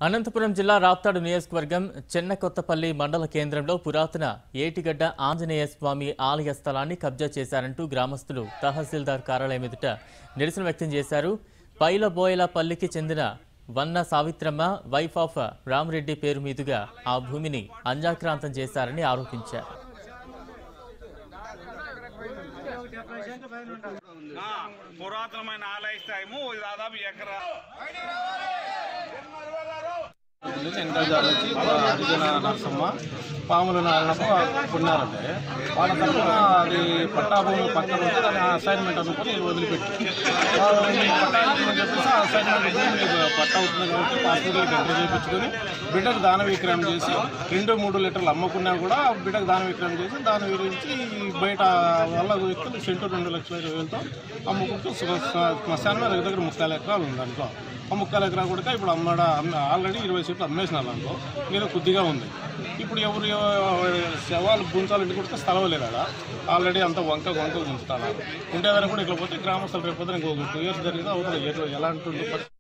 అనంతపురం జిల్లా రాప్తాడు నియోజకవర్గం చెన్నకొత్తపల్లి మండల కేంద్రంలో పురాతన ఏటిగడ్డ ఆంజనేయ స్వామి ఆలయ స్థలాన్ని కబ్జా చేశారంటూ గ్రామస్తులు తహసీల్దార్ కార్యాలయం ఎదుట నిరసన వ్యక్తం చేశారు పైలబోయలపల్లికి చెందిన వన్న సావిత్రమ్మ వైఫ్ ఆఫ్ రామరెడ్డి పేరు మీదుగా ఆ భూమిని అంజాక్రాంతం చేశారని ఆరోపించారు ఆ, పురాతనమైన ఆలయ స్థాయము ఇది దాదాపు ఎకరా వెంకటాచార్య వచ్చి హరిజన నరసమ్మ పాములు నారణకు కొన్నారంటే వాళ్ళ తరఫున అది పట్టా భూమి పక్కన ఉంటే దాని అసైన్మెంట్ అనుకుని వదిలిపెట్టి వాళ్ళు ఈ పట్టా అవుతుందని చెప్పేసి ఆ అసైన్మెంట్ భూమి మీకు పట్టా అవుతుంది కాబట్టి పాస్పోర్ట్లకి ఎంటర్ చేయించుకొని బిడ్డకు దాన విక్రయం చేసి రెండు మూడు లీటర్లు అమ్ముకున్నా కూడా బిడ్డకు దాన విక్రయం చేసి దాని గురించి బయట వాళ్ళ వ్యక్తులు సెంటు రెండు లక్షల ఇరవై వేలతో అమ్ముకుంటూ శ్మ- శ్మ- శ్మశానం దగ్గర దగ్గర ముక్కాల ఎకరాలు ఉంది దాంట్లో ఆ ముక్కలు ఎకరా కూడా ఇప్పుడు అమ్మడ అమ్మ- ఆల్రెడీ ఇరవై సీట్లు అమ్మేసిన దాంట్లో మీద కొద్దిగా ఉంది ఇప్పుడు ఎవరు ఎవ- శవాలు గుంచాలంటే కూడా స్థలం లేదు ఆడ ఆల్రెడీ అంత వంక వంక ఉంచుతాడు ఉండేదాన్ని కూడా ఇట్లా పోతే గ్రామస్తులు రేపు పొద్దున ఇంకొక టూ ఇయర్స్ జరిగితే అవుతుంది ఎటు- ఎలాంటి